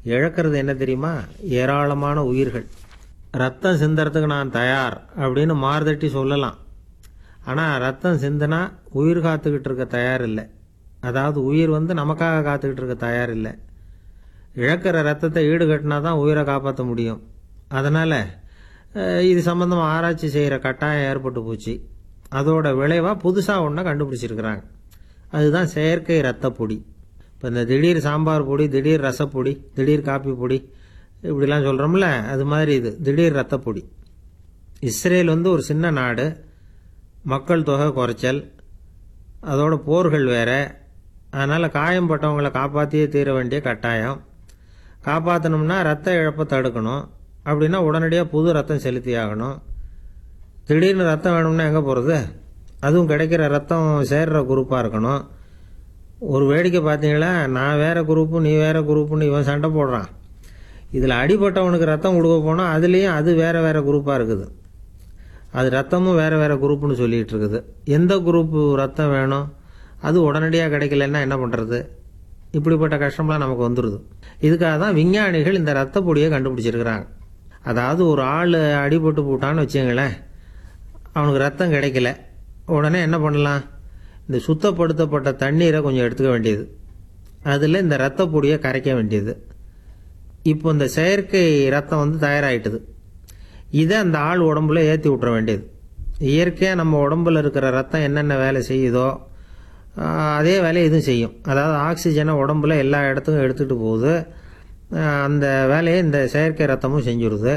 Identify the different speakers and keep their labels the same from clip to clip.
Speaker 1: இழக்கிறது என்ன தெரியுமா ஏராளமான உயிர்கள் ரத்தம் சிந்தறதுக்கு நான் தயார் அப்படின்னு மார்தட்டி சொல்லலாம் ஆனால் ரத்தம் சிந்தினா உயிர் காத்துக்கிட்டு இருக்க தயார் இல்லை அதாவது உயிர் வந்து நமக்காக காத்துக்கிட்டு இருக்க தயார் இல்லை இழக்கிற ரத்தத்தை ஈடுகட்டினா தான் உயிரை காப்பாற்ற முடியும் அதனால் இது சம்மந்தமாக ஆராய்ச்சி செய்கிற கட்டாயம் ஏற்பட்டு போச்சு அதோட விளைவாக புதுசாக ஒன்றை கண்டுபிடிச்சிருக்கிறாங்க அதுதான் செயற்கை ரத்த பொடி இப்போ இந்த திடீர் சாம்பார் பொடி திடீர் ரசப்பொடி திடீர் காப்பி பொடி இப்படிலாம் சொல்கிறோம்ல அது மாதிரி இது திடீர் ரத்த பொடி இஸ்ரேல் வந்து ஒரு சின்ன நாடு மக்கள் தொகை குறைச்சல் அதோட போர்கள் வேற அதனால் காயம்பட்டவங்களை காப்பாற்றியே தீர வேண்டிய கட்டாயம் காப்பாற்றணும்னா ரத்த இழப்பை தடுக்கணும் அப்படின்னா உடனடியாக புது ரத்தம் செலுத்தி ஆகணும் திடீர்னு ரத்தம் வேணும்னா எங்கே போகிறது அதுவும் கிடைக்கிற ரத்தம் சேர்ற குரூப்பாக இருக்கணும் ஒரு வேடிக்கை பார்த்தீங்களா நான் வேற குரூப்பு நீ வேற குரூப்புன்னு இவன் சண்டை போடுறான் இதில் அடிபட்டவனுக்கு ரத்தம் கொடுக்க போனால் அதுலேயும் அது வேற வேற குரூப்பாக இருக்குது அது ரத்தமும் வேற வேற குரூப்புன்னு சொல்லிட்டு இருக்குது எந்த குரூப்பு ரத்தம் வேணும் அது உடனடியாக கிடைக்கலன்னா என்ன பண்ணுறது இப்படிப்பட்ட கஷ்டம்லாம் நமக்கு வந்துடுது இதுக்காக தான் விஞ்ஞானிகள் இந்த ரத்த பொடியை கண்டுபிடிச்சிருக்கிறாங்க அதாவது ஒரு ஆள் அடிபட்டு போட்டான்னு வச்சுங்களேன் அவனுக்கு ரத்தம் கிடைக்கல உடனே என்ன பண்ணலாம் இந்த சுத்தப்படுத்தப்பட்ட தண்ணீரை கொஞ்சம் எடுத்துக்க வேண்டியது அதில் இந்த ரத்த பொடியை கரைக்க வேண்டியது இப்போ இந்த செயற்கை ரத்தம் வந்து தயாராகிட்டுது இதை அந்த ஆள் உடம்புல ஏற்றி விட்டுற வேண்டியது இயற்கையாக நம்ம உடம்புல இருக்கிற ரத்தம் என்னென்ன வேலை செய்யுதோ ஆஹ், அதே வேலையை இதுவும் செய்யும் அதாவது ஆக்சிஜனை உடம்புல எல்லா இடத்துக்கும் எடுத்துகிட்டு போகுது ஆஹ், அந்த வேலையை இந்த செயற்கை ரத்தமும் செஞ்சுருது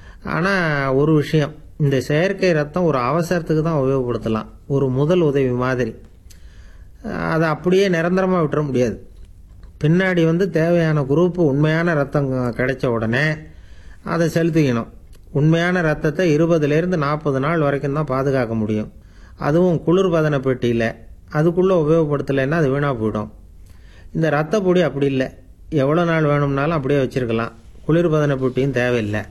Speaker 1: ஆனால் ஒரு விஷயம் இந்த செயற்கை ரத்தம் ஒரு அவசரத்துக்கு தான் உபயோகப்படுத்தலாம் ஒரு முதல் உதவி மாதிரி ஆஹ், அதை அப்படியே நிரந்தரமாக விட்டுற முடியாது பின்னாடி வந்து தேவையான குரூப்பு உண்மையான ரத்தம் கிடைச்ச உடனே அதை செலுத்திக்கணும் உண்மையான ரத்தத்தை இருபதுலேருந்து நாற்பது நாள் வரைக்கும் தான் பாதுகாக்க முடியும் அதுவும் குளிர்பதன பெட்டியில் அதுக்குள்ளே உபயோகப்படுத்தலைன்னா அது வீணாக போயிடும் இந்த ரத்த பொடி அப்படி இல்லை எவ்வளோ நாள் வேணும்னாலும் அப்படியே வச்சுருக்கலாம் குளிர்பதன பெட்டியும் தேவையில்லை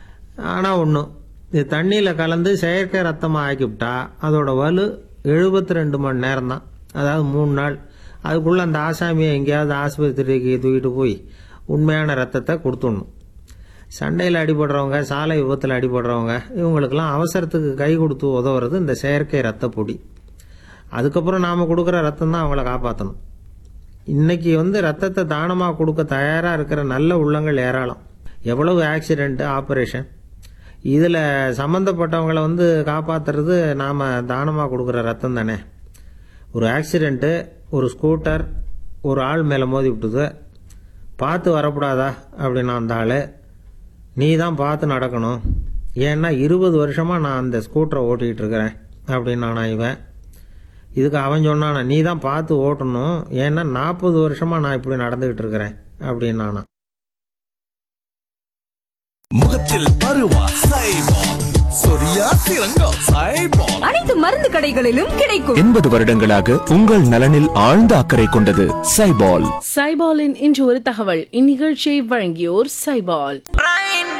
Speaker 1: ஆனால் ஒன்று இது தண்ணியில் கலந்து செயற்கை ரத்தமாக ஆக்கிவிட்டா அதோட வலு எழுபத்தி ரெண்டு மணி நேரம் தான் அதாவது மூணு நாள் அதுக்குள்ளே அந்த ஆசாமியை எங்கேயாவது ஆஸ்பத்திரிக்கு தூக்கிட்டு போய் உண்மையான ரத்தத்தை கொடுத்துடணும் சண்டையில் அடிபடுறவங்க சாலை விபத்தில் அடிபடுறவங்க இவங்களுக்கெல்லாம் அவசரத்துக்கு கை கொடுத்து உதவுறது இந்த செயற்கை ரத்த பொடி அதுக்கப்புறம் நாம் கொடுக்குற ரத்தம் தான் அவங்கள காப்பாற்றணும் இன்னைக்கு வந்து ரத்தத்தை தானமாக கொடுக்க தயாராக இருக்கிற நல்ல உள்ளங்கள் ஏராளம் எவ்வளவு ஆக்சிடென்ட் ஆப்ரேஷன் இதில் சம்மந்தப்பட்டவங்களை வந்து காப்பாற்றுறது நாம் தானமாக கொடுக்குற ரத்தம் தானே ஒரு ஆக்சிடெண்ட்டு ஒரு ஸ்கூட்டர் ஒரு ஆள் மேலே மோதி விட்டுது பார்த்து வரக்கூடாதா அப்படின்னா அந்த ஆள் நீ தான் பார்த்து நடக்கணும் ஏன்னா இருபது வருஷமாக நான் அந்த ஸ்கூட்டரை ஓட்டிகிட்டு இருக்கிறேன் அப்படின்னு நானா இவன் இதுக்கு அவன் சொன்னானா நீ தான் பார்த்து ஓட்டணும் ஏன்னா நாற்பது வருஷமாக நான் இப்படி நடந்துக்கிட்டு இருக்கிறேன் அப்படின்னு நானா
Speaker 2: முகத்தில் பருவா சைபால் சொரியா சிறங்கோ சைபால்
Speaker 3: அனைத்து மருந்து கடைகளிலும் கிடைக்கும்
Speaker 4: எண்பது வருடங்களாக உங்கள் நலனில் ஆழ்ந்த அக்கறை கொண்டது சைபால்
Speaker 5: சைபாலின் இன்று ஒரு தகவல் இந்நிகழ்ச்சியை வழங்கியோர் சைபால்
Speaker 6: Rain